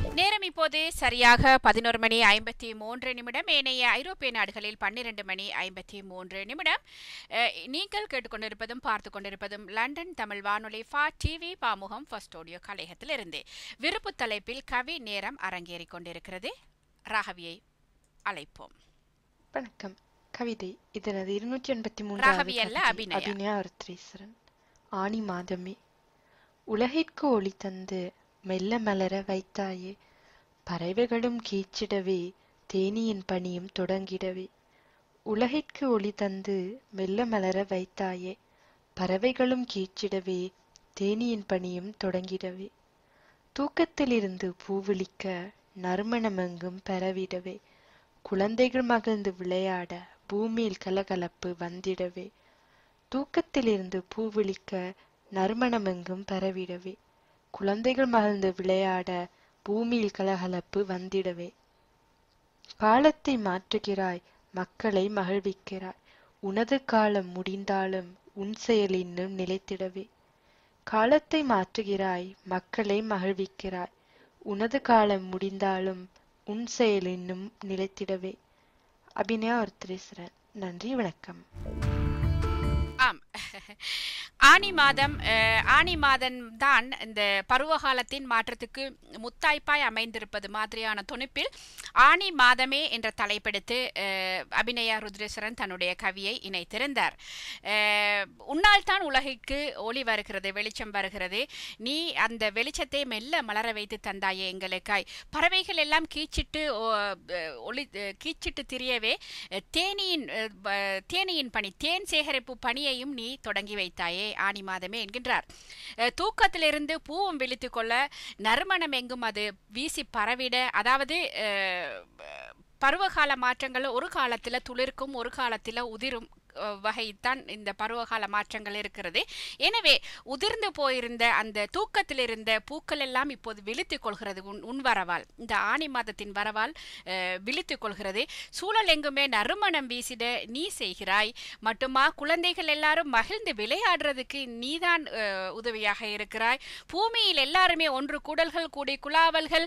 நேரம் இப்போது சரியாக பதினோரு மணி ஐம்பத்தி மூன்று நிமிடம் ஏனைய ஐரோப்பிய நாடுகளில் பன்னிரண்டு மணி ஐம்பத்தி மூன்று நிமிடம் அஹ், நீங்கள் கேட்டுக்கொண்டிருப்பதும் பார்த்து கொண்டிருப்பதும் லண்டன் தமிழ் வானொலி ஃபா டிவி பாமுகம் ஃபர்ஸ்ட் ஆடியோ கலையகத்தில் இருந்து விருப்பு தலைப்பில் கவி நேரம் அரங்கேறிக் கொண்டிருக்கிறது ராகவியை அழைப்போம் வணக்கம் கவிதை இதனது இருநூற்றி எண்பத்தி ராகவி அல்ல, மூன்றாவது அபிநயா. அபிநயா அருத்ரீஸ்வரன் ஆணி மாதமே உலகிற்கு ஒளி தந்து மெல்ல மலர வைத்தாயே பறவைகளும் கீச்சிடவே தேனியின் பணியும் தொடங்கிடவே உலகிற்கு ஒளி தந்து மெல்ல மலர வைத்தாயே பறவைகளும் கீச்சிடவே தேனியின் பணியும் தொடங்கிடவே தூக்கத்திலிருந்து பூவிழிக்க நறுமணமெங்கும் பரவிடவே குழந்தைகள் மகிழ்ந்து விளையாட பூமியில் கலகலப்பு வந்திடவே தூக்கத்திலிருந்து பூவிழிக்க நறுமணமெங்கும் பரவிடவே குழந்தைகள் மகிழ்ந்து விளையாட பூமியில் கலகலப்பு வந்திடவே காலத்தை மாற்றுகிறாய் மக்களை மகிழ்விக்கிறாய் உனது காலம் முடிந்தாலும் உன் செயல் இன்னும் நிலைத்திடவே காலத்தை மாற்றுகிறாய் மக்களை மகிழ்விக்கிறாய் உனது காலம் முடிந்தாலும் உன் செயல் இன்னும் நிலைத்திடவே அபிநயா ஒருத்தரேஸ்வரன் நன்றி வணக்கம் ஆம் ஆனி மாதம் அஹ், ஆனி மாதம் தான் இந்த பருவகாலத்தின் மாற்றத்துக்கு முத்தாய்ப்பாய் அமைந்திருப்பது மாதிரியான துணிப்பில் ஆனி மாதமே என்ற தலைப்பெடுத்து அஹ், அபிநயா ருத்ரேஸ்வரன் தன்னுடைய கவியை இணைத்திருந்தார் அஹ், உன்னால் தான் உலகிற்கு ஒளி வருகிறது வெளிச்சம் வருகிறது நீ அந்த வெளிச்சத்தை மெல்ல மலர வைத்து தந்தாயே எங்களுக்காய் பறவைகள் எல்லாம் கீச்சிட்டு ஓ, அஹ், ஒளி அஹ், கீச்சிட்டு திரியவே அஹ், தேனீயின் அஹ், ப- தேனீயின் பணி தேன் சேகரிப்பு பணியையும் நீ தொடங்கி வைத்தாயே ஆனி மாதமே என்கின்றார் அஹ், தூக்கத்திலிருந்து பூவும் விழித்துக் கொள்ள நறுமணம் எங்கும் அது வீசி பரவிட அதாவது அஹ், பருவகால மாற்றங்கள் ஒரு காலத்துல துளிர்க்கும் ஒரு காலத்துல உதிரும் அஹ், வகைத்தான் இந்த பருவகால மாற்றங்கள் இருக்கிறது எனவே உதிர்ந்து போயிருந்த அந்த தூக்கத்தில் இருந்த பூக்கள் எல்லாம் இப்போது விழித்துக் கொள்கிறது உன் உன் வரவால் இந்த ஆணி மாதத்தின் வரவால் அஹ், விழித்துக் கொள்கிறது சூழல் எங்குமே நறுமணம் வீசிட நீ செய்கிறாய் மட்டுமா குழந்தைகள் எல்லாரும் மகிழ்ந்து விளையாடுறதுக்கு நீதான் அஹ், உதவியாக இருக்கிறாய் பூமியில் எல்லாருமே ஒன்று கூடல்கள் கூடி குலாவல்கள்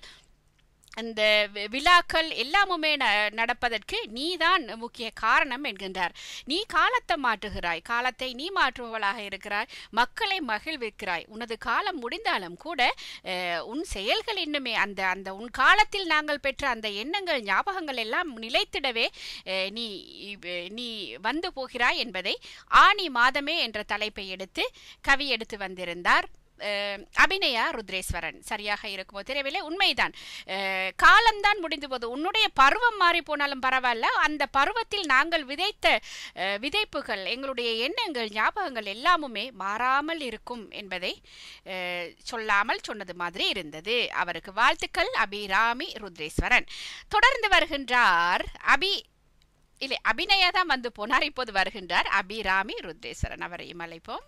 இந்த வி- விழாக்கள் எல்லாமுமே ந- நடப்பதற்கு நீதான் முக்கிய காரணம் என்கின்றார் நீ காலத்தை மாற்றுகிறாய் காலத்தை நீ மாற்றுபவளாக இருக்கிறாய் மக்களை மகிழ்விக்கிறாய் உனது காலம் முடிந்தாலும் கூட அஹ், உன் செயல்கள் இன்னுமே அந்த அந்த உன் காலத்தில் நாங்கள் பெற்ற அந்த எண்ணங்கள் ஞாபகங்கள் எல்லாம் நிலைத்திடவே அஹ், நீ இவ்- நீ வந்து போகிறாய் என்பதை ஆணி மாதமே என்ற தலைப்பை எடுத்து கவி எடுத்து வந்திருந்தார் அஹ், அபிநயா ருத்ரேஸ்வரன் சரியாக இருக்குமோ தெரியவில்லை உண்மைதான் அஹ், காலம்தான் முடிந்து போது உன்னுடைய பருவம் மாறி போனாலும் பரவாயில்ல அந்த பருவத்தில் நாங்கள் விதைத்த அஹ், விதைப்புகள் எங்களுடைய எண்ணங்கள் ஞாபகங்கள் எல்லாமுமே மாறாமல் இருக்கும் என்பதை அஹ், சொல்லாமல் சொன்னது மாதிரி இருந்தது அவருக்கு வாழ்த்துக்கள் அபிராமி ருத்ரேஸ்வரன் தொடர்ந்து வருகின்றார் அபி இல்லை அபிநயா தான் வந்து போனார் இப்போது வருகின்றார் அபிராமி ருத்ரேஸ்வரன் அவரையும் அழைப்போம்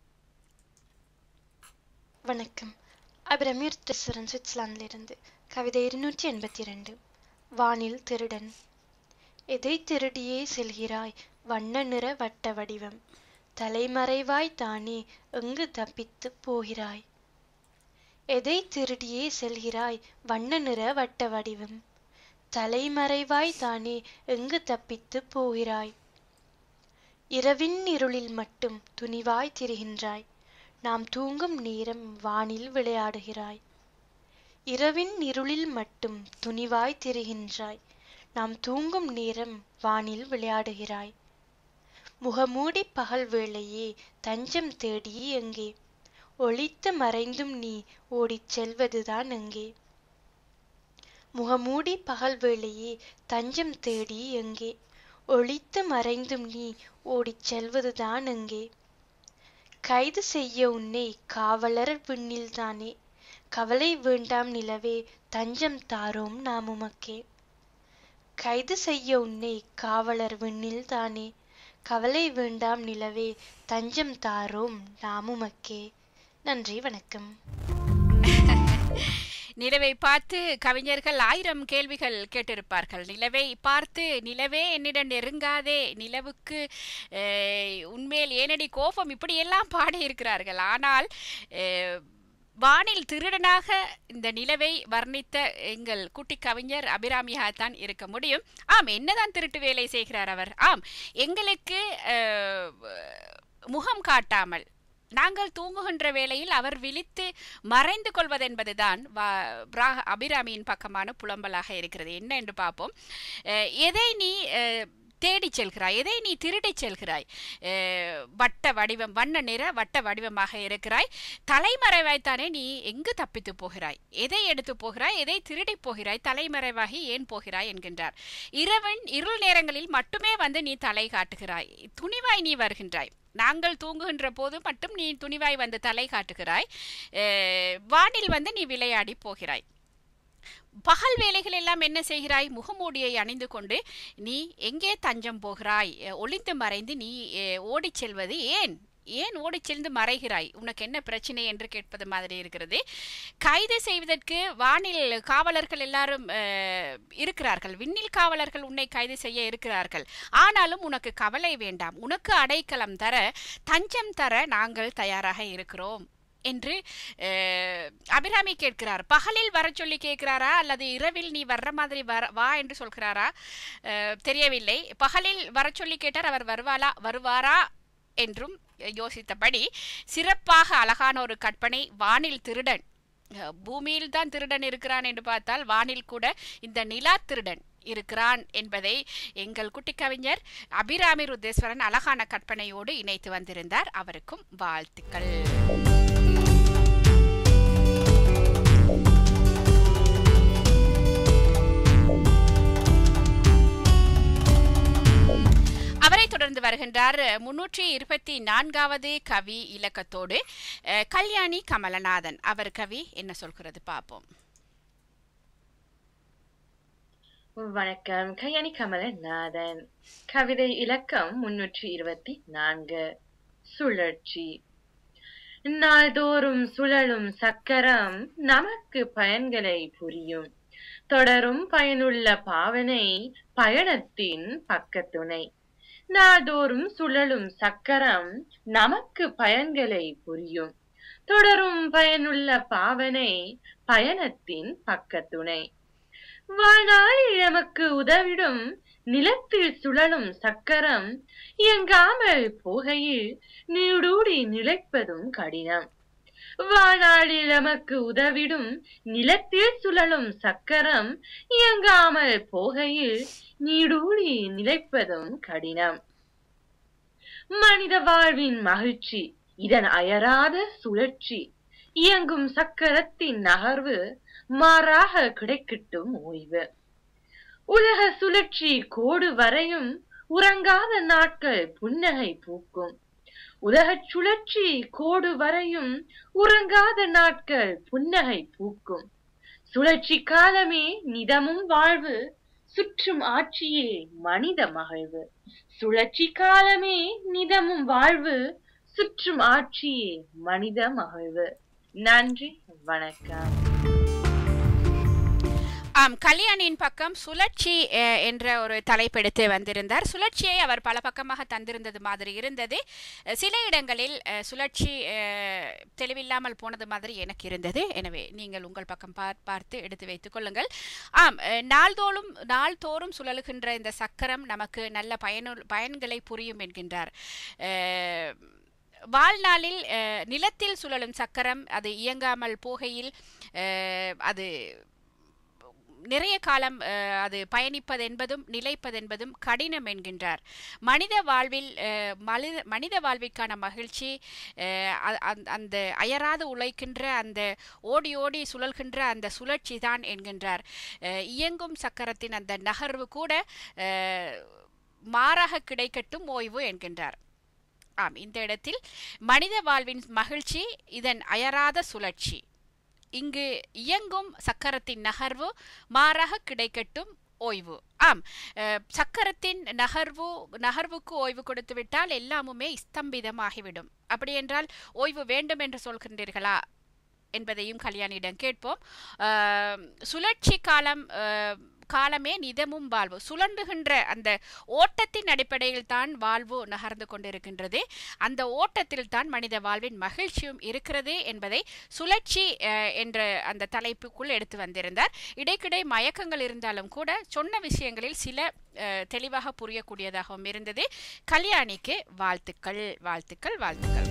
வணக்கம் அபிரமீர் திசுரன் சுவிட்சர்லாந்திலிருந்து கவிதை இருநூற்றி எண்பத்தி இரண்டு வானில் திருடன் எதை திருடியே செல்கிறாய் வண்ண நிற வட்ட வடிவம் தலைமறைவாய் தானே எங்கு தப்பித்து போகிறாய் எதை திருடியே செல்கிறாய் வண்ண நிற வட்ட வடிவம் தலைமறைவாய் தானே எங்கு தப்பித்து போகிறாய் இரவின் இருளில் மட்டும் துணிவாய் திரிகின்றாய் நாம் தூங்கும் நேரம் வானில் விளையாடுகிறாய் இரவின் இருளில் மட்டும் துணிவாய் திரிகின்றாய் நாம் தூங்கும் நேரம் வானில் விளையாடுகிறாய் முகமூடி பகல் வேளையே தஞ்சம் தேடி எங்கே ஒளித்து மறைந்தும் நீ ஓடிச் செல்வதுதான் எங்கே முகமூடி பகல் வேளையே தஞ்சம் தேடி எங்கே ஒளித்து மறைந்தும் நீ ஓடிச் செல்வதுதான் எங்கே கைது செய்ய உன்னை காவலர் விண்ணில்தானே கவலை வேண்டாம் நிலவே தஞ்சம் தாரோம் நாம் உமக்கே கைது செய்ய உன்னை காவலர் விண்ணில்தானே கவலை வேண்டாம் நிலவே தஞ்சம் தாரோம் நாம் உமக்கே நன்றி வணக்கம் நிலவை பார்த்து கவிஞர்கள் ஆயிரம் கேள்விகள் கேட்டிருப்பார்கள் நிலவை பார்த்து நிலவே என்னிடம் நெருங்காதே நிலவுக்கு அஹ், உன்மேல் ஏனடி கோபம் இப்படியெல்லாம் பாடியிருக்கிறார்கள் ஆனால் அஹ், வானில் திருடனாக இந்த நிலவை வர்ணித்த எங்கள் குட்டி கவிஞர் அபிராமியாகத்தான் இருக்க முடியும் ஆம் என்னதான் திருட்டு வேலை செய்கிறார் அவர் ஆம் எங்களுக்கு அஹ், முகம் காட்டாமல் நாங்கள் தூங்குகின்ற வேளையில் அவர் விழித்து மறைந்து கொள்வதென்பதுதான் வா- பிரா- அபிராமியின் பக்கமான புலம்பலாக இருக்கிறது என்ன என்று பார்ப்போம் அஹ், எதை நீ அஹ், தேடிச் செல்கிறாய் எதை நீ திருடிச் செல்கிறாய் அஹ், வட்ட வடிவம் வண்ண நிற வட்ட வடிவமாக இருக்கிறாய் தலைமறைவாய்த்தானே நீ எங்கு தப்பித்து போகிறாய் எதை எடுத்து போகிறாய் எதை திருடி போகிறாய் தலைமறைவாகி ஏன் போகிறாய் என்கின்றார் இரவன் இருள் நேரங்களில் மட்டுமே வந்து நீ தலை காட்டுகிறாய் துணிவாய் நீ வருகின்றாய் நாங்கள் தூங்குகின்ற போது மட்டும் நீ துணிவாய் வந்து தலை காட்டுகிறாய் அஹ், வானில் வந்து நீ விளையாடி போகிறாய் பகல் வேலைகள் எல்லாம் என்ன செய்கிறாய் முகமூடியை அணிந்து கொண்டு நீ எங்கே தஞ்சம் போகிறாய் அஹ், ஒளிந்து மறைந்து நீ அஹ், ஓடிச் செல்வது ஏன் ஏன் ஓடிச் சென்று மறைகிறாய் உனக்கு என்ன பிரச்சனை என்று கேட்பது மாதிரி இருக்கிறது கைது செய்வதற்கு வானில் காவலர்கள் எல்லாரும் அஹ், இருக்கிறார்கள் விண்ணில் காவலர்கள் உன்னை கைது செய்ய இருக்கிறார்கள் ஆனாலும் உனக்கு கவலை வேண்டாம் உனக்கு அடைக்கலம் தர தஞ்சம் தர நாங்கள் தயாராக இருக்கிறோம் என்று அஹ், அபிராமி கேட்கிறார் பகலில் வர சொல்லி கேட்கிறாரா அல்லது இரவில் நீ வர்ற மாதிரி வர வா என்று சொல்கிறாரா அஹ், தெரியவில்லை பகலில் வர சொல்லி கேட்டார் அவர் வருவாளா வருவாரா என்றும் யோசித்தபடி சிறப்பாக அழகான ஒரு கற்பனை வானில் திருடன் அஹ், பூமியில் தான் திருடன் இருக்கிறான் என்று பார்த்தால் வானில் கூட இந்த நிலா திருடன் இருக்கிறான் என்பதை எங்கள் குட்டி கவிஞர் அபிராமி ருத்தேஸ்வரன் அழகான கற்பனையோடு இணைத்து வந்திருந்தார் அவருக்கும் வாழ்த்துக்கள் அவரை தொடர்ந்து வருகின்றார் முன்னூற்றி இருபத்தி நான்காவது கவி இலக்கத்தோடு அஹ், கல்யாணி கமலநாதன் அவர் கவி என்ன சொல்கிறது பார்ப்போம் வணக்கம் கல்யாணி கமலநாதன் கவிதை இலக்கம் முன்னூற்றி இருபத்தி நான்கு சுழற்சி நாள்தோறும் சுழலும் சக்கரம் நமக்கு பயன்களை புரியும் தொடரும் பயனுள்ள பாவனை பயணத்தின் பக்கத்துணை நாள்தோறும் சுழலும் சக்கரம் நமக்கு பயன்களை புரியும் தொடரும் பயனுள்ள பாவனை பயணத்தின் பக்கத்துணை வாழ்நாளில் எமக்கு உதவிடும் நிலத்தில் சுழலும் சக்கரம் இயங்காமல் போகையில் நீடூடி நிலைப்பதும் கடினம் வாழ்நாளில் எமக்கு உதவிடும் நிலத்தில் சுழலும் சக்கரம் இயங்காமல் போகையில் நீடூடி நிலைப்பதும் கடினம் மனித வாழ்வின் மகிழ்ச்சி இதன் அயராத சுழற்சி இயங்கும் சக்கரத்தின் நகர்வு மாறாக கிடைக்கட்டும் ஓய்வு உலக சுழற்சி கோடு வரையும் உறங்காத நாட்கள் புன்னகை பூக்கும் உலகச் சுழற்சி கோடு வரையும் உறங்காத நாட்கள் புன்னகை பூக்கும் சுழற்சி காலமே நிதமும் வாழ்வு சுற்றும் ஆட்சியே மனித மகிழ்வு சுழற்சி காலமே நிதமும் வாழ்வு சுற்றும் ஆட்சியே மனித மகிழ்வு நன்றி வணக்கம் ஆம் கல்யாணியின் பக்கம் சுழற்சி அஹ், என்ற ஒரு தலைப்பெடுத்து வந்திருந்தார் சுழற்சியை அவர் பல பக்கமாக தந்திருந்தது மாதிரி இருந்தது அஹ், சில இடங்களில் அஹ், சுழற்சி அஹ், தெளிவில்லாமல் போனது மாதிரி எனக்கு இருந்தது எனவே நீங்கள் உங்கள் பக்கம் பார் பார்த்து எடுத்து வைத்துக் கொள்ளுங்கள் ஆம் அஹ், நாள்தோறும் நாள்தோறும் சுழலுகின்ற இந்த சக்கரம் நமக்கு நல்ல பயனு பயன்களை புரியும் என்கின்றார் அஹ், வாழ்நாளில் அஹ், நிலத்தில் சுழலும் சக்கரம் அது இயங்காமல் போகையில் அஹ், அது நிறைய காலம் அஹ், அது பயணிப்பது என்பதும் நிலைப்பது என்பதும் கடினம் என்கின்றார் மனித வாழ்வில் அஹ், மனித மனித வாழ்விற்கான மகிழ்ச்சி அஹ், அ- அந்த- அந்த அயராது உழைக்கின்ற அந்த ஓடி ஓடி சுழல்கின்ற அந்த சுழற்சி தான் என்கின்றார் அஹ், இயங்கும் சக்கரத்தின் அந்த நகர்வு கூட அஹ், மாறாக கிடைக்கட்டும் ஓய்வு என்கின்றார் ஆம் இந்த இடத்தில் மனித வாழ்வின் மகிழ்ச்சி இதன் அயராத சுழற்சி இங்கு இயங்கும் சக்கரத்தின் நகர்வு மாறாக கிடைக்கட்டும் ஓய்வு ஆம் அஹ், சக்கரத்தின் நகர்வு நகர்வுக்கு ஓய்வு கொடுத்து விட்டால் எல்லாமுமே ஸ்தம்பிதமாகிவிடும் அப்படி என்றால் ஓய்வு வேண்டும் என்று சொல்கின்றீர்களா என்பதையும் கல்யாணியிடம் கேட்போம் அஹ், சுழற்சி காலம் அஹ், காலமே நிதமும் வாழ்வு சுழன்றுகின்ற அந்த ஓட்டத்தின் அடிப்படையில் தான் வாழ்வு நகர்ந்து கொண்டிருக்கின்றது அந்த ஓட்டத்தில் தான் மனித வாழ்வின் மகிழ்ச்சியும் இருக்கிறது என்பதை சுழற்சி அஹ், என்ற அந்த தலைப்புக்குள் எடுத்து வந்திருந்தார் இடைக்கிடை மயக்கங்கள் இருந்தாலும் கூட சொன்ன விஷயங்களில் சில அஹ், தெளிவாக புரியக்கூடியதாகவும் இருந்தது கல்யாணிக்கு வாழ்த்துக்கள் வாழ்த்துக்கள் வாழ்த்துக்கள்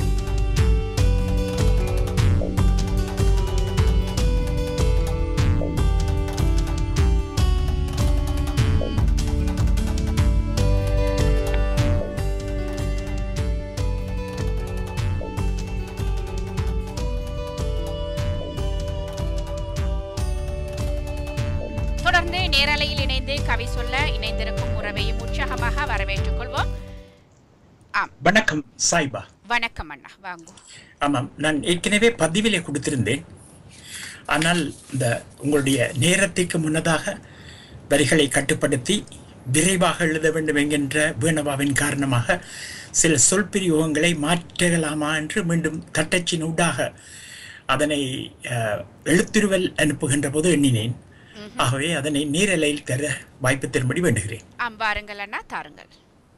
தொடர்ந்து நேரலையில் இணைந்து கவி சொல்ல இணைந்திருக்கும் உறவையும் உற்சாகமாக வரவேற்றுக் கொள்வோம் ஆம் வணக்கம் சாய்பா வணக்கம் அண்ணா வாங்க ஆமாம் நான் ஏற்கனவே பதிவிலே கொடுத்திருந்தேன் ஆனால் இந்த உங்களுடைய நேரத்திற்கு முன்னதாக வரிகளை கட்டுப்படுத்தி விரைவாக எழுத வேண்டும் என்கின்ற வேணவாவின் காரணமாக சில சொல் பிரயோகங்களை மாற்றலாமா என்று மீண்டும் தட்டச்சின் ஊடாக அதனை அஹ், எழுத்துருவல் அனுப்புகின்ற போது எண்ணினேன் ஆகவே அதனை நேரலையில் தர வாய்ப்பு தரும்படி வேண்டுகிறேன் ஆம் வாருங்கள் அண்ணா தாருங்கள்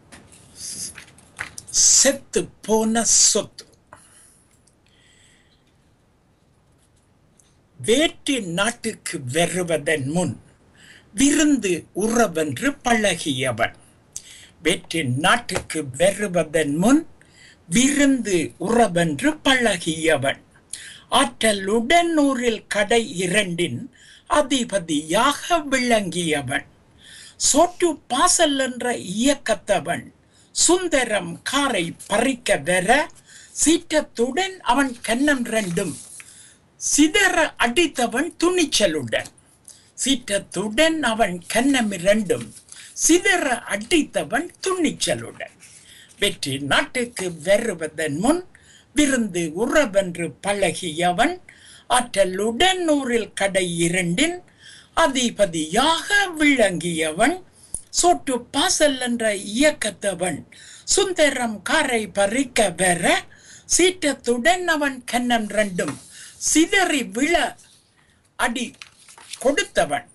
செத்து போன சொத்து வேற்று நாட்டுக்கு வருவதன் முன் விருந்து உறவென்று பழகியவன் வேற்று நாட்டுக்கு வருவதன் முன் விருந்து உறவென்று பழகியவன் ஆற்றலுடன் ஊரில் கடை இரண்டின் அதிபதியாக விளங்கியவன் சோட்டு பாசல் என்ற இயக்கத்தவன் சுந்தரம் காரை பறிக்க வர சீற்றத்துடன் அவன் கன்னம் ரெண்டும் சிதற அடித்தவன் துணிச்சலுடன் சீற்றத்துடன் அவன் கன்னம் இரண்டும் சிதற அடித்தவன் துணிச்சலுடன் வெற்றி நாட்டுக்கு வருவதன் முன் விருந்து உறவென்று பழகியவன் ஆற்றலுடன் ஊரில் கடை இரண்டின் அதிபதியாக விளங்கியவன் சோட்டு பாசல் என்ற இயக்கத்தவன் சுந்தரம் காரை பறிக்க பெற சீற்றத்துடன் அவன் கன்னம் ரெண்டும் சிதறி விழ அடி கொடுத்தவன்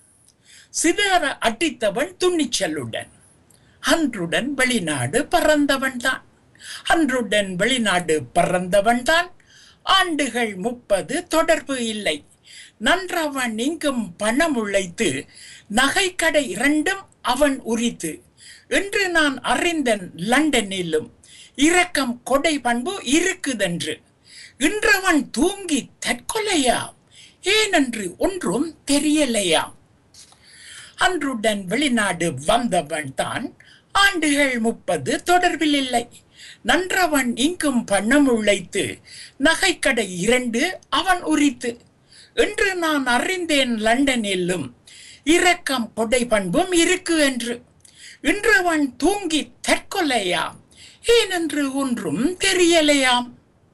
சிதற அடித்தவன் துணிச்சலுடன் அன்றுடன் வெளிநாடு பறந்தவன் தான் அன்றுடன் வெளிநாடு பறந்தவன் தான் ஆண்டுகள் முப்பது தொடர்பு இல்லை நன்றவன் இங்கும் பணம் உழைத்து நகைக்கடை இரண்டும் அவன் உரித்து என்று நான் அறிந்தன் லண்டனிலும் இரக்கம் கொடை பண்பு இருக்குதென்று இன்றவன் தூங்கி தற்கொலையா ஏனென்று ஒன்றும் தெரியலையாம் அன்றுடன் வெளிநாடு வந்தவன் தான் ஆண்டுகள் முப்பது தொடர்பில் இல்லை நன்றவன் இங்கும் பணம் உழைத்து நகைக்கடை இரண்டு அவன் உரித்து என்று நான் அறிந்தேன் லண்டனிலும் இரக்கம் கொடை பண்பும் இருக்கு என்று இன்றவன் தூங்கி தற்கொலையாம் ஏனென்று ஒன்றும் தெரியலையாம்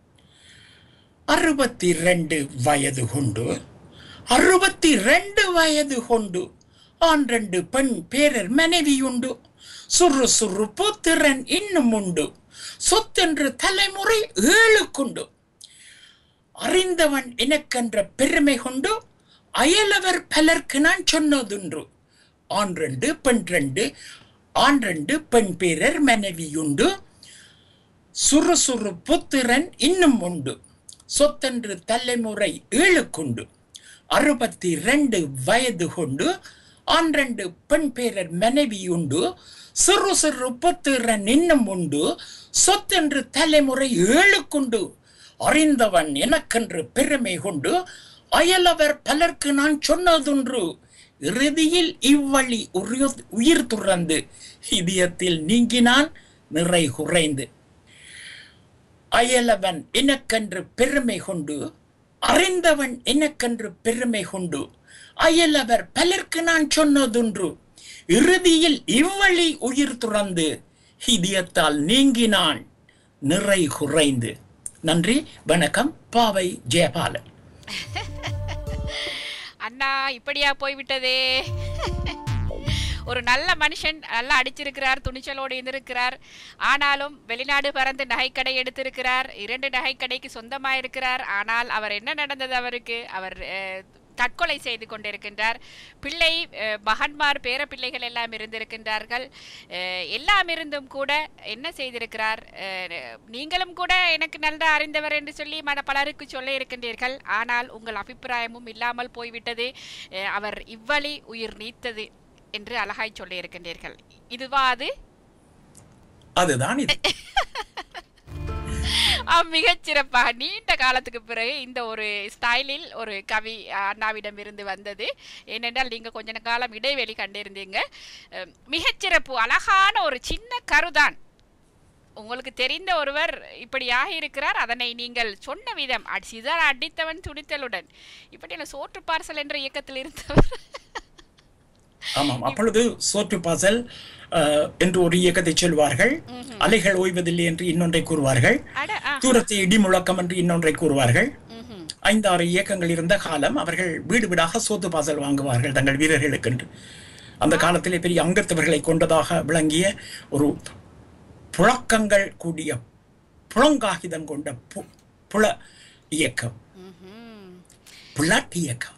அறுபத்தி ரெண்டு வயது கொண்டு அறுபத்தி ரெண்டு வயது கொண்டு ஆண் ரெண்டு பெண் பேரர் மனைவியுண்டு சுறு சுறுப்பு திறன் இன்னும் உண்டு சொத்தென்று தலைமுறை ஏழுக்குண்டு அறிந்தவன் எனக்கென்ற பெருமை கொண்டு அயலவர் பலர்க்கு நான் சொன்னதுண்டு ஆண் ரெண்டு பெண் ரெண்டு ஆண் ரெண்டு பெண் பேரர் மனைவியுண்டு சுறுசுறுப்பு திறன் இன்னும் உண்டு சொத்தென்று தலைமுறை ஏழுக்குண்டு அறுபத்தி ரெண்டு வயது கொண்டு ஆண் ரெண்டு பெண் பேரர் மனைவியுண்டு சிறு சிறு புத்திரன் இன்னும் உண்டு சொத்தென்று தலைமுறை ஏழுக்குண்டு அறிந்தவன் எனக்கென்று பெருமை கொண்டு அயலவர் பலர்க்கு நான் சொன்னதொன்று இறுதியில் இவ்வழி உரிய- உயிர் துறந்து இதயத்தில் நீங்கினான் நிறை குறைந்து அயலவன் எனக்கென்று பெருமை கொண்டு அறிந்தவன் எனக்கென்று பெருமை கொண்டு அயலவர் பலர்க்கு நான் சொன்னதொன்று இறுதியில் இவ்வழி உயிர் துறந்து இதயத்தால் நீங்கினான் நிறை குறைந்து நன்றி வணக்கம் பாவை ஜெயபாலன் அண்ணா இப்படியா போய்விட்டதே ஒரு நல்ல மனுஷன் நல்லா அடிச்சிருக்கிறார் துணிச்சலோடு இருந்திருக்கிறார் ஆனாலும் வெளிநாடு பறந்து நகைக்கடை எடுத்திருக்கிறார் இரண்டு நகைக்கடைக்கு சொந்தமாக இருக்கிறார் ஆனால் அவர் என்ன நடந்தது அவருக்கு அவர் அஹ், தற்கொலை செய்து கொண்டிருக்கின்றார் பிள்ளை அஹ், மகன்மார் பேர பிள்ளைகள் எல்லாம் இருந்திருக்கின்றார்கள் அஹ், எல்லாம் இருந்தும் கூட என்ன செய்திருக்கிறார் அஹ், நீங்களும் கூட எனக்கு நல்ல அறிந்தவர் என்று சொல்லி மன பலருக்கு சொல்ல இருக்கின்றீர்கள் ஆனால் உங்கள் அபிப்பிராயமும் இல்லாமல் போய்விட்டது அஹ், அவர் இவ்வழி உயிர் நீத்தது என்று அழகாய் சொல்லி இருக்கின்றீர்கள் இதுவா அது அதுதான் இது ஆம், மிகச் சிறப்பாக நீண்ட காலத்துக்கு பிறகு இந்த ஒரு ஸ்டைலில் ஒரு கவி அண்ணாவிடம் இருந்து வந்தது ஏனென்றால் நீங்க கொஞ்ச காலம் இடைவெளி கண்டிருந்தீங்க அஹ், மிகச் சிறப்பு அழகான ஒரு சின்ன கருதான் உங்களுக்கு தெரிந்த ஒருவர் இப்படியாக இருக்கிறார் அதனை நீங்கள் சொன்ன விதம் அடி- சிதற அடித்தவன் துணித்தலுடன் இப்படி என்ன சோற்று பார்சல் என்ற இயக்கத்தில் இருந்தவர் ஆமாம் அப்பொழுது சோற்று பாசல் அஹ், என்று ஒரு இயக்கத்தை சொல்வார்கள் அலைகள் ஓய்வதில்லை என்று இன்னொன்றை கூறுவார்கள் அட ஆ தூரத்தை இடி முழக்கம் என்று இன்னொன்றை கூறுவார்கள் ம்ஹும். ஐந்தாறு இயக்கங்கள் இருந்த காலம் அவர்கள் வீடு வீடாக சோத்து பாசல் வாங்குவார்கள் தங்கள் வீரர்களுக்கு என்று அந்த காலத்திலே பெரிய அங்கத்தவர்களை கொண்டதாக விளங்கிய ஒரு புழக்கங்கள் கூடிய புழங்காகிதம் கொண்ட பு- புல இயக்கம் ம்ஹும். புலாட் இயக்கம்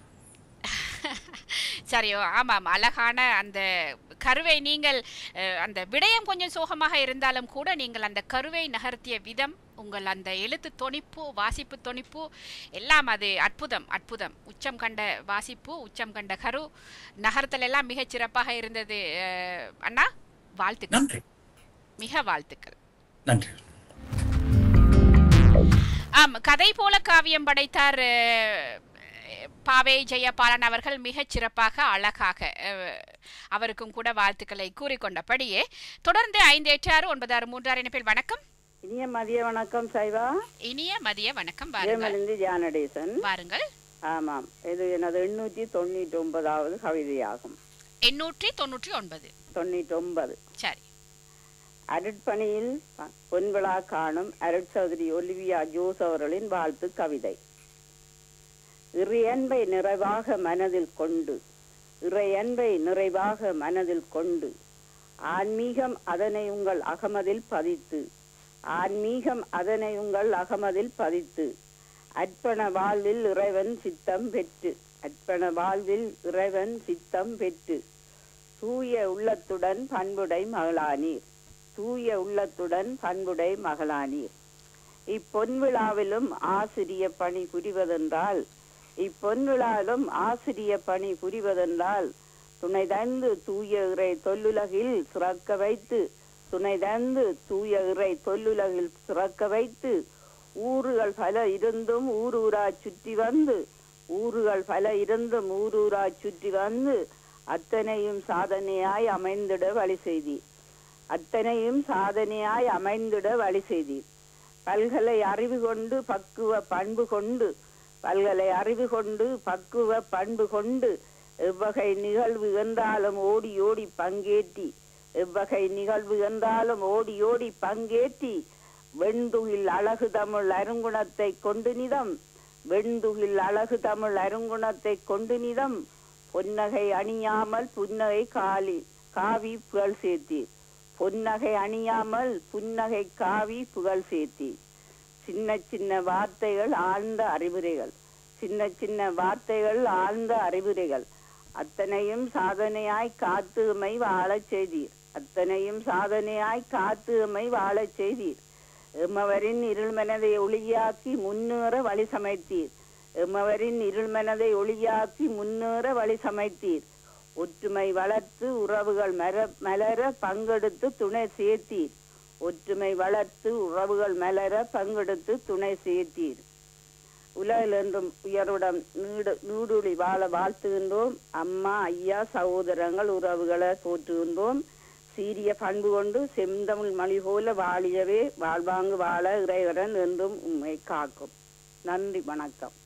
சரியோ ஆமாம் அழகான அந்த கருவை நீங்கள் அஹ், அந்த விடயம் கொஞ்சம் சோகமாக இருந்தாலும் கூட நீங்கள் அந்த கருவை நகர்த்திய விதம் உங்கள் அந்த எழுத்து தொனிப்பு வாசிப்பு தொனிப்பு எல்லாம் அது அற்புதம் அற்புதம் உச்சம் கண்ட வாசிப்பு உச்சம் கண்ட கரு நகர்த்தல் எல்லாம் மிகச் சிறப்பாக இருந்தது அஹ், அண்ணா வாழ்த்துக்கள் நன்றி மிக வாழ்த்துக்கள் நன்றி ஆம் கதை போல காவியம் படைத்தார் அஹ், பாவே ஜெயபாலன் அவர்கள் மிகச் சிறப்பாக அழகாக அஹ், அவருக்கும் கூட வாழ்த்துக்களை கூறிக்கொண்டபடியே தொடர்ந்து ஐந்து எட்டு ஆறு ஒன்பது ஆறு மூன்று ஆறு இணைப்பில் வணக்கம் இனிய மதிய வணக்கம் சைவா இனிய மதிய வணக்கம் வாருங்கள் ஜெயமலிந்து ஜானடேசன் வாருங்கள் ஆமாம் இது எனது எண்ணூற்றி தொண்ணூற்றி ஒன்பதாவது கவிதையாகும் எண்ணூற்றி தொண்ணூற்றி ஒன்பது தொண்ணூற்றி ஒன்பது சரி அருட்பணியில் பொன்விழா காணும் அருட்சௌதரி ஒலிவியா ஜோஸ் அவர்களின் வாழ்த்து கவிதை இறையன்பை நிறைவாக மனதில் கொண்டு இறையன்பை நிறைவாக மனதில் கொண்டு ஆன்மீகம் அதனை உங்கள் அகமதில் பதித்து ஆன்மீகம் அதனை உங்கள் அகமதில் பதித்து அர்ப்பண வாழ்வில் இறைவன் சித்தம் பெற்று அர்ப்பண வாழ்வில் இறைவன் சித்தம் பெற்று தூய உள்ளத்துடன் பண்புடை மகளானீர் தூய உள்ளத்துடன் பண்புடை மகளானீர் இப்பொன்விழாவிலும் ஆசிரிய பணி புரிவதென்றால் இப்பொன்விழாவிலும் ஆசிரிய பணி புரிவதென்றால் துணை தந்து தூய இறை தொல்லுலகில் சிறக்க வைத்து துணை தந்து தூய இறை தொல்லுலகில் சிறக்க வைத்து ஊறுகள் பல இருந்தும் ஊரூரா சுற்றி வந்து ஊறுகள் பல இருந்தும் ஊரூரா சுற்றி வந்து அத்தனையும் சாதனையாய் அமைந்திட வழி செய்தீர் அத்தனையும் சாதனையாய் அமைந்திட வழி செய்தீர் பல்கலை அறிவு கொண்டு பக்குவ பண்பு கொண்டு பல்கலை அறிவு கொண்டு பக்குவ பண்பு கொண்டு எவ்வகை நிகழ்வு என்றாலும் ஓடி ஓடி பங்கேற்றி எவ்வகை நிகழ்வு என்றாலும் ஓடி ஓடி பங்கேற்றி வெண்துகில் அழகு தமிழ் அருங்குணத்தை கொண்டு நிதம் வெண்துகில் அழகு தமிழ் அருங்குணத்தை கொண்டு நிதம் பொன்னகை அணியாமல் புன்னகை காலி காவி புகழ் சேர்த்தீர் பொன்னகை அணியாமல் புன்னகை காவி புகழ் சேர்த்தீர் சின்ன சின்ன வார்த்தைகள் ஆழ்ந்த அறிவுரைகள் சின்ன சின்ன வார்த்தைகள் ஆழ்ந்த அறிவுரைகள் அத்தனையும் சாதனையாய் காத்து எம்மை வாழச் செய்தீர் அத்தனையும் சாதனையாய் காத்து எம்மை வாழச் செய்தீர் எம்மவரின் இருள் மனதை ஒளியாக்கி முன்னேற வழி சமைத்தீர் எம்மவரின் இருள் மனதை ஒளியாக்கி முன்னேற வழி சமைத்தீர் ஒற்றுமை வளர்த்து உறவுகள் மர மலர பங்கெடுத்து துணை சேர்த்தீர் ஒற்றுமை வளர்த்து உறவுகள் மலர பங்கெடுத்து துணை சேர்த்தீர் உலகில் என்றும் உயருடன் நீடு நீடுழி வாழ வாழ்த்துகின்றோம் அம்மா ஐயா சகோதரங்கள் உறவுகளை போற்றுகின்றோம் சீரிய பண்பு கொண்டு செந்தமிழ் மொழி போல வாழியவே வாழ்வாங்கு வாழ இறைவரன் என்றும் உண்மை காக்கும் நன்றி வணக்கம்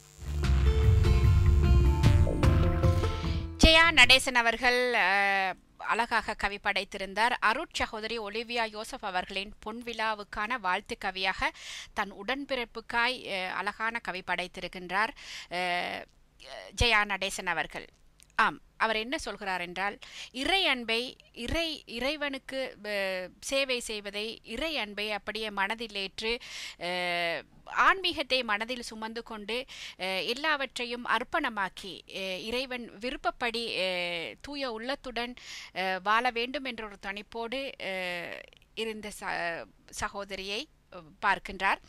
ஜெயா நடேசன் அவர்கள் அஹ், அழகாக கவி படைத்திருந்தார் அருட் சகோதரி ஒலிவியா யோசப் அவர்களின் பொன்விழாவுக்கான வாழ்த்து கவியாக தன் உடன்பிறப்புக்காய் அஹ், அழகான கவி படைத்திருக்கின்றார் அஹ், ஜெயா நடேசன் அவர்கள் ஆம் அவர் என்ன சொல்கிறார் என்றால் இறை அன்பை இறை இறைவனுக்கு அஹ், சேவை செய்வதை இறை அன்பை அப்படியே மனதில் ஏற்று அஹ், ஆன்மீகத்தை மனதில் சுமந்து கொண்டு அஹ், எல்லாவற்றையும் அர்ப்பணமாக்கி அஹ், இறைவன் விருப்பப்படி அஹ், தூய உள்ளத்துடன் அஹ், வாழ வேண்டும் என்ற ஒரு தனிப்போடு அஹ், இருந்த ச சகோதரியை அஹ், பார்க்கின்றார்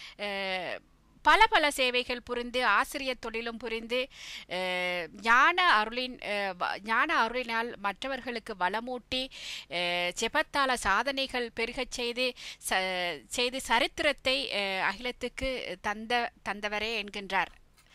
அஹ், பல பல சேவைகள் புரிந்து ஆசிரியர் தொழிலும் புரிந்து அஹ், ஞான அருளின் அஹ், வ- ஞான அருளினால் மற்றவர்களுக்கு வளமூட்டி அஹ், ஜெபத்தால சாதனைகள் பெருகச் செய்து ச செய்து சரித்திரத்தை அஹ், அகிலத்துக்கு தந்த தந்தவரே என்கின்றார்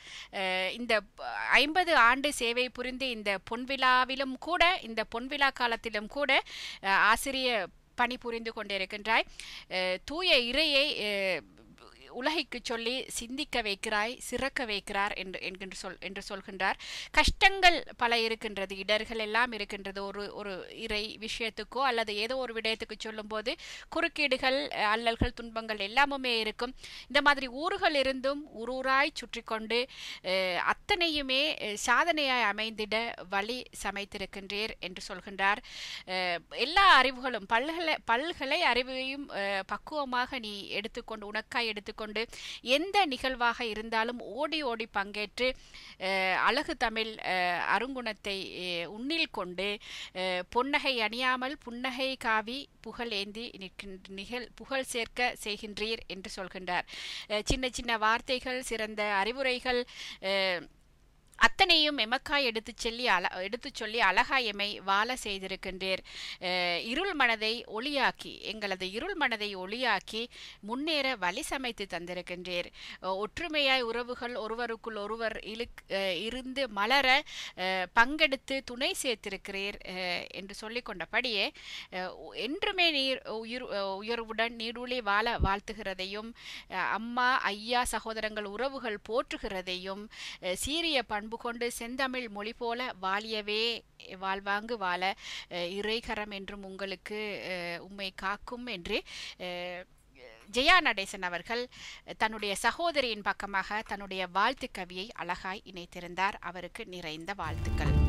அஹ், இந்த ப- ஐம்பது ஆண்டு சேவை புரிந்து இந்த பொன்விழாவிலும் கூட இந்த பொன்விழா காலத்திலும் கூட அஹ், ஆசிரிய பணி புரிந்து கொண்டிருக்கின்றாய் அஹ், தூய இறையை அஹ், உலகைக்கு சொல்லி சிந்திக்க வைக்கிறாய் சிறக்க வைக்கிறார் என்று என்கின்ற சொல் என்று சொல்கின்றார் கஷ்டங்கள் பல இருக்கின்றது இடர்கள் எல்லாம் இருக்கின்றது ஒரு ஒரு இறை விஷயத்துக்கோ அல்லது ஏதோ ஒரு விடயத்துக்கு சொல்லும்போது குறுக்கீடுகள் அஹ், அல்லல்கள் துன்பங்கள் எல்லாமுமே இருக்கும் இந்த மாதிரி ஊர்கள் இருந்தும் ஊரூராய் சுற்றி கொண்டு அஹ், அத்தனையுமே அஹ், சாதனையாய் அமைந்திட வழி சமைத்திருக்கின்றீர் என்று சொல்கின்றார் அஹ், எல்லா அறிவுகளும் பல்கலை பல்கலை அறிவையும் அஹ், பக்குவமாக நீ எடுத்துக்கொண்டு உனக்காய் எடுத்துக்கொண்டு எந்த நிகழ்வாக இருந்தாலும் ஓடி ஓடி பங்கேற்று அஹ், அழகு தமிழ் அஹ், அருங்குணத்தை அஹ், உன்னில் கொண்டு அஹ், பொன்னகை அணியாமல் புன்னகை காவி புகழ் ஏந்தி நிற்கின்ற நிகழ் புகழ் சேர்க்க செய்கின்றீர் என்று சொல்கின்றார் அஹ், சின்ன சின்ன வார்த்தைகள் சிறந்த அறிவுரைகள் அஹ், அத்தனையும் எமக்காய் எடுத்துச் சொல்லி அல எடுத்துச் சொல்லி அழகாய் எமை வாழ செய்திருக்கின்றீர் அஹ், இருள் மனதை ஒளியாக்கி எங்களது இருள் மனதை ஒளியாக்கி முன்னேற வழி சமைத்து தந்திருக்கின்றீர் அஹ், ஒற்றுமையாய் உறவுகள் ஒருவருக்குள் ஒருவர் இழுக் அஹ், இருந்து மலர அஹ், பங்கெடுத்து துணை சேர்த்திருக்கிறீர் அஹ், என்று சொல்லிக் கொண்டபடியே அஹ், உ- என்றுமே நீர் உயிர் அஹ், உயர்வுடன் நீடூழி வாழ வாழ்த்துகிறதையும் அஹ், அம்மா ஐயா சகோதரங்கள் உறவுகள் போற்றுகிறதையும் அஹ், சீரிய பண்பு கொண்டு செந்தமிழ் மொழி போல வாழியவே வாழ்வாங்கு வாழ அஹ், இறைகரம் என்றும் உங்களுக்கு அஹ், உம்மை காக்கும் என்று அஹ், ஜெயா நடேசன் அவர்கள் தன்னுடைய சகோதரியின் பக்கமாக தன்னுடைய வாழ்த்து கவியை அழகாய் இணைத்திருந்தார் அவருக்கு நிறைந்த வாழ்த்துக்கள்